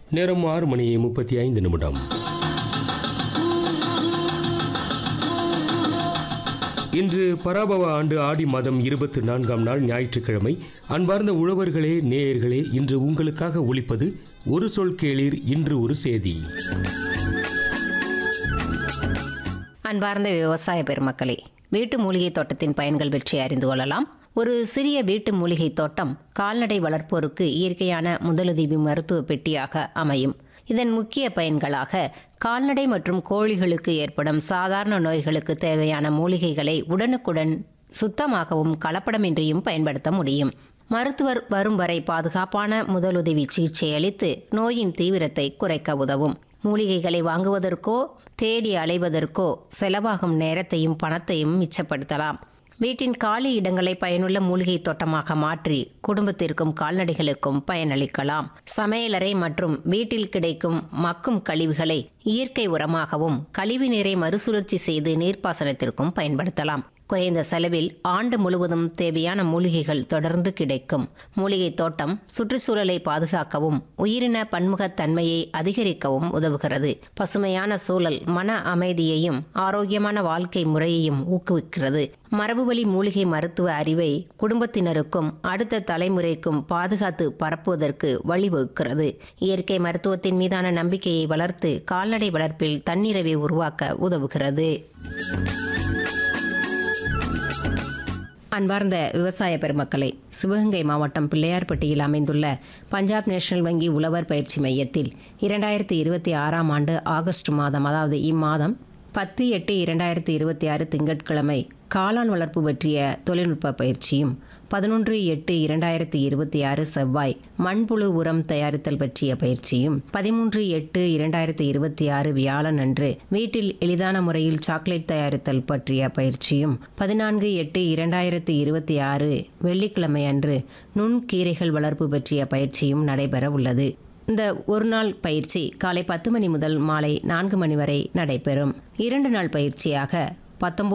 நேரம் ஆறு மணி முப்பத்தி ஐந்து நிமிடம் இன்று பராபவ ஆண்டு ஆடி மாதம் இருபத்தி நான்காம் நாள் ஞாயிற்றுக்கிழமை அன்பார்ந்த உழவர்களே நேயர்களே இன்று உங்களுக்காக ஒலிப்பது ஒரு சொல் கேளீர் இன்று ஒரு செய்தி அன்பார்ந்த விவசாய பெருமக்களே வீட்டு மூலிகை தோட்டத்தின் பயன்கள் பற்றி அறிந்து கொள்ளலாம் ஒரு சிறிய வீட்டு மூலிகை தோட்டம் கால்நடை வளர்ப்போருக்கு இயற்கையான முதலுதவி மருத்துவ பெட்டியாக அமையும் இதன் முக்கிய பயன்களாக கால்நடை மற்றும் கோழிகளுக்கு ஏற்படும் சாதாரண நோய்களுக்கு தேவையான மூலிகைகளை உடனுக்குடன் சுத்தமாகவும் கலப்படமின்றியும் பயன்படுத்த முடியும் மருத்துவர் வரும் வரை பாதுகாப்பான முதலுதவி சிகிச்சை அளித்து நோயின் தீவிரத்தை குறைக்க உதவும் மூலிகைகளை வாங்குவதற்கோ தேடி அலைவதற்கோ செலவாகும் நேரத்தையும் பணத்தையும் மிச்சப்படுத்தலாம் வீட்டின் காலி இடங்களை பயனுள்ள மூலிகை தோட்டமாக மாற்றி குடும்பத்திற்கும் கால்நடைகளுக்கும் பயனளிக்கலாம் சமையலறை மற்றும் வீட்டில் கிடைக்கும் மக்கும் கழிவுகளை இயற்கை உரமாகவும் கழிவு நீரை மறுசுழற்சி செய்து நீர்ப்பாசனத்திற்கும் பயன்படுத்தலாம் குறைந்த செலவில் ஆண்டு முழுவதும் தேவையான மூலிகைகள் தொடர்ந்து கிடைக்கும் மூலிகை தோட்டம் சுற்றுச்சூழலை பாதுகாக்கவும் உயிரின பன்முகத்தன்மையை அதிகரிக்கவும் உதவுகிறது பசுமையான சூழல் மன அமைதியையும் ஆரோக்கியமான வாழ்க்கை முறையையும் ஊக்குவிக்கிறது மரபுவழி மூலிகை மருத்துவ அறிவை குடும்பத்தினருக்கும் அடுத்த தலைமுறைக்கும் பாதுகாத்து பரப்புவதற்கு வழிவகுக்கிறது இயற்கை மருத்துவத்தின் மீதான நம்பிக்கையை வளர்த்து கால்நடை வளர்ப்பில் தன்னிறைவை உருவாக்க உதவுகிறது அன்பார்ந்த விவசாய பெருமக்களே சிவகங்கை மாவட்டம் பிள்ளையார்பட்டியில் அமைந்துள்ள பஞ்சாப் நேஷனல் வங்கி உழவர் பயிற்சி மையத்தில் இரண்டாயிரத்தி இருபத்தி ஆறாம் ஆண்டு ஆகஸ்ட் மாதம் அதாவது இம்மாதம் பத்து எட்டு இரண்டாயிரத்தி இருபத்தி ஆறு திங்கட்கிழமை காளான் வளர்ப்பு பற்றிய தொழில்நுட்ப பயிற்சியும் பதினொன்று எட்டு இரண்டாயிரத்தி இருபத்தி ஆறு செவ்வாய் மண்புழு உரம் தயாரித்தல் பற்றிய பயிற்சியும் பதிமூன்று எட்டு இரண்டாயிரத்தி இருபத்தி ஆறு வியாழன் அன்று வீட்டில் எளிதான முறையில் சாக்லேட் தயாரித்தல் பற்றிய பயிற்சியும் பதினான்கு எட்டு இரண்டாயிரத்தி இருபத்தி ஆறு வெள்ளிக்கிழமை அன்று நுண்கீரைகள் வளர்ப்பு பற்றிய பயிற்சியும் நடைபெற உள்ளது இந்த ஒரு நாள் பயிற்சி காலை பத்து மணி முதல் மாலை நான்கு மணி வரை நடைபெறும் இரண்டு நாள் பயிற்சியாக பத்தொன்பது